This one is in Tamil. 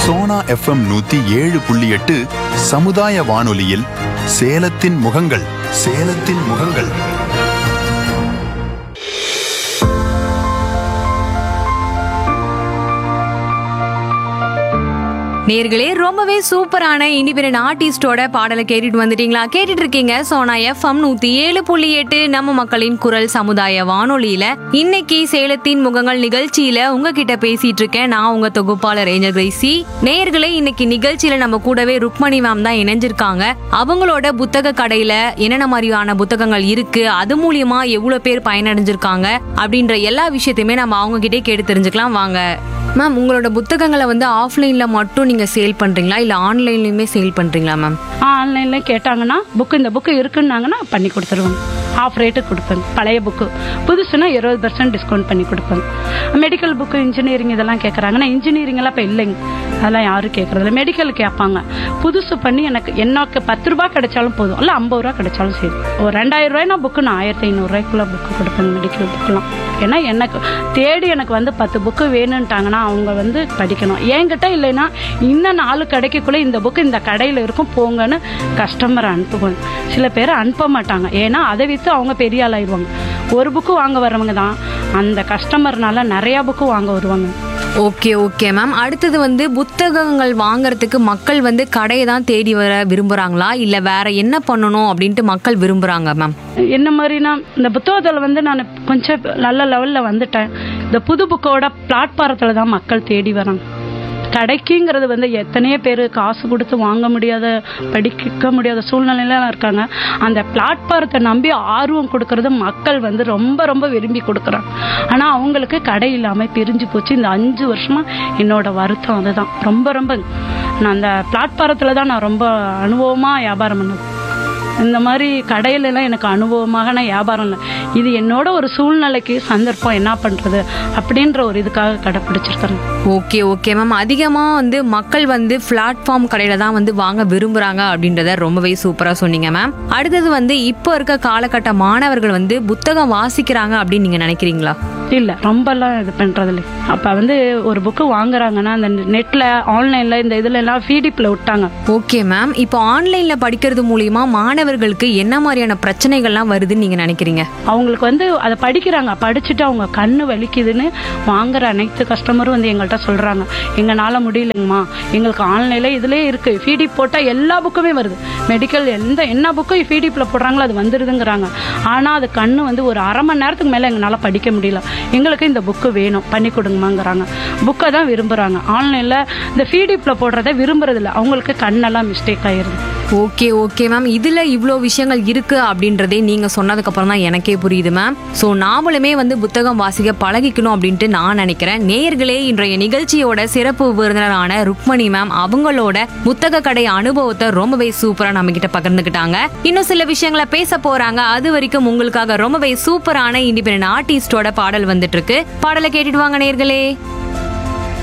சோனா எஃப்எம் நூத்தி ஏழு புள்ளி எட்டு சமுதாய வானொலியில் சேலத்தின் முகங்கள் சேலத்தின் முகங்கள் நேர்களே ரொம்பவே சூப்பரான இண்டிபெண்டன்ட் ஆர்டிஸ்டோட பாடலை கேட்டுட்டு வந்துட்டீங்களா கேட்டுட்டு இருக்கீங்க சோனா எஃப்எம் நூத்தி ஏழு புள்ளி எட்டு நம்ம மக்களின் குரல் சமுதாய வானொலியில இன்னைக்கு சேலத்தின் முகங்கள் நிகழ்ச்சியில உங்ககிட்ட பேசிட்டு இருக்கேன் நான் உங்க தொகுப்பாளர் ஏஞ்சல் கிரேசி நேயர்களே இன்னைக்கு நிகழ்ச்சியில நம்ம கூடவே ருக்மணி மேம் தான் இணைஞ்சிருக்காங்க அவங்களோட புத்தக கடையில என்னென்ன மாதிரியான புத்தகங்கள் இருக்கு அது மூலியமா எவ்வளவு பேர் பயனடைஞ்சிருக்காங்க அப்படின்ற எல்லா விஷயத்தையுமே நம்ம அவங்க கிட்டே கேட்டு தெரிஞ்சுக்கலாம் வாங்க மேம் உங்களோட புத்தகங்களை வந்து ஆஃப்லைன்ல மட்டும் நீங்க சேல் பண்றீங்களா இல்ல ஆன்லைன்லயுமே சேல் பண்றீங்களா மேம் ஆன்லைன்ல கேட்டாங்கன்னா புக்கு இந்த புக்கு இருக்குன்னாங்கன்னா பண்ணி கொடுத்துருவோம் ஆஃப் ரேட்டுக்கு கொடுப்பேன் பழைய புக்கு புதுசுனா இருபது பர்சன்ட் டிஸ்கவுண்ட் பண்ணி கொடுப்பேன் மெடிக்கல் புக்கு இன்ஜினியரிங் இதெல்லாம் கேட்குறாங்கன்னா இன்ஜினியரிங் எல்லாம் இப்போ இல்லைங்க அதெல்லாம் யாரும் கேட்கறதில்ல மெடிக்கல் கேட்பாங்க புதுசு பண்ணி எனக்கு எனக்கு பத்து ரூபாய் கிடைச்சாலும் போதும் இல்லை ஐம்பது ரூபா கிடைச்சாலும் சரி ஒரு ரெண்டாயிரம் ரூபாய்னா புக்கு நான் ஆயிரத்தி ஐநூறுரூவாய்க்குள்ள புக்கு கொடுப்பேன் மெடிக்கல் புக்கெலாம் ஏன்னா எனக்கு தேடி எனக்கு வந்து பத்து புக்கு வேணும்ட்டாங்கன்னா அவங்க வந்து படிக்கணும் என்கிட்ட இல்லைன்னா இன்னும் நாலு கடைக்குள்ளே இந்த புக்கு இந்த கடையில் இருக்கும் போங்கன்னு கஸ்டமர் அனுப்புவேன் சில பேர் அனுப்ப மாட்டாங்க ஏன்னா அதை விற்று அவங்க பெரிய ஆள் ஆயிடுவாங்க ஒரு புக்கு வாங்க வரவங்க தான் அந்த கஸ்டமர்னால நிறையா புக்கு வாங்க வருவாங்க ஓகே ஓகே மேம் அடுத்தது வந்து புத்தகங்கள் வாங்குறதுக்கு மக்கள் வந்து கடையை தான் தேடி வர விரும்புறாங்களா இல்ல வேற என்ன பண்ணணும் அப்படின்ட்டு மக்கள் விரும்புறாங்க மேம் என்ன மாதிரினா இந்த புத்தகத்தில் வந்து நான் கொஞ்சம் நல்ல லெவலில் வந்துட்டேன் இந்த புது புக்கோட பிளாட்பாரத்தில் தான் மக்கள் தேடி வராங்க கடைக்குங்கிறது வந்து எத்தனையோ பேர் காசு கொடுத்து வாங்க முடியாத படிக்க முடியாத சூழ்நிலையில இருக்காங்க அந்த பிளாட்பாரத்தை நம்பி ஆர்வம் கொடுக்கறது மக்கள் வந்து ரொம்ப ரொம்ப விரும்பி கொடுக்குறாங்க ஆனால் அவங்களுக்கு கடை இல்லாமல் பிரிஞ்சு போச்சு இந்த அஞ்சு வருஷமா என்னோட வருத்தம் அதுதான் ரொம்ப ரொம்ப நான் அந்த பிளாட்பாரத்தில் தான் நான் ரொம்ப அனுபவமாக வியாபாரம் பண்ணது இந்த மாதிரி கடையில எல்லாம் எனக்கு அனுபவமாக நான் வியாபாரம் இல்லை இது என்னோட ஒரு சூழ்நிலைக்கு சந்தர்ப்பம் என்ன பண்றது அப்படின்ற ஒரு இதுக்காக கடைப்பிடிச்சிருக்கிறேன் ஓகே ஓகே மேம் அதிகமா வந்து மக்கள் வந்து பிளாட்ஃபார்ம் கடையில தான் வந்து வாங்க விரும்புறாங்க அப்படின்றத ரொம்பவே சூப்பரா சொன்னீங்க மேம் அடுத்தது வந்து இப்போ இருக்க காலகட்ட மாணவர்கள் வந்து புத்தகம் வாசிக்கிறாங்க அப்படின்னு நீங்க நினைக்கிறீங்களா இல்ல ரொம்பலாம் இது பண்றது இல்லை அப்ப வந்து ஒரு புக்கு வாங்குறாங்கன்னா அந்த நெட்ல ஆன்லைன்ல இந்த இதுல எல்லாம் ஃபீடிப்ல விட்டாங்க ஓகே மேம் இப்போ ஆன்லைன்ல படிக்கிறது மூலியமா மாணவர்களுக்கு என்ன மாதிரியான பிரச்சனைகள்லாம் வருதுன்னு நீங்க நினைக்கிறீங்க அவங்களுக்கு வந்து அதை படிக்கிறாங்க படிச்சுட்டு அவங்க கண்ணு வலிக்குதுன்னு வாங்குற அனைத்து கஸ்டமரும் வந்து எங்கள்கிட்ட சொல்றாங்க எங்களால முடியலைங்கம்மா எங்களுக்கு ஆன்லைன்ல இதுலயே இருக்கு ஃபீடி போட்டா எல்லா புக்குமே வருது மெடிக்கல் எந்த என்ன புக்கும் ஃபீடிப்ல போடுறாங்களோ அது வந்துருதுங்கிறாங்க ஆனா அது கண்ணு வந்து ஒரு அரை மணி நேரத்துக்கு மேல எங்களால படிக்க முடியல எங்களுக்கு இந்த புக்கு வேணும் பண்ணி கொடுங்கம்மாங்கிறாங்க புக்கை தான் விரும்புறாங்க ஆன்லைன்ல இந்த ஃபீடிப்ல போடுறத விரும்புறது இல்ல அவங்களுக்கு கண்ணெல்லாம் மிஸ்டேக் ஆயிருது ஓகே ஓகே மேம் இதுல இவ்வளோ விஷயங்கள் இருக்கு அப்படின்றதே நீங்க சொன்னதுக்கு அப்புறம் தான் எனக்கே புரியுது மேம் ஸோ நாமளுமே வந்து புத்தகம் வாசிக்க பழகிக்கணும் அப்படின்ட்டு நான் நினைக்கிறேன் நேயர்களே இன்றைய நிகழ்ச்சியோட சிறப்பு விருந்தினரான ருக்மணி மேம் அவங்களோட புத்தக கடை அனுபவத்தை ரொம்பவே சூப்பரா நம்ம கிட்ட பகிர்ந்துக்கிட்டாங்க இன்னும் சில விஷயங்களை பேச போறாங்க அது வரைக்கும் உங்களுக்காக ரொம்பவே சூப்பரான இண்டிபெண்டன்ட் ஆர்டிஸ்டோட பாடல் வந்துட்டு இருக்கு பாடலை கேட்டுட்டு வாங்க நேயர்களே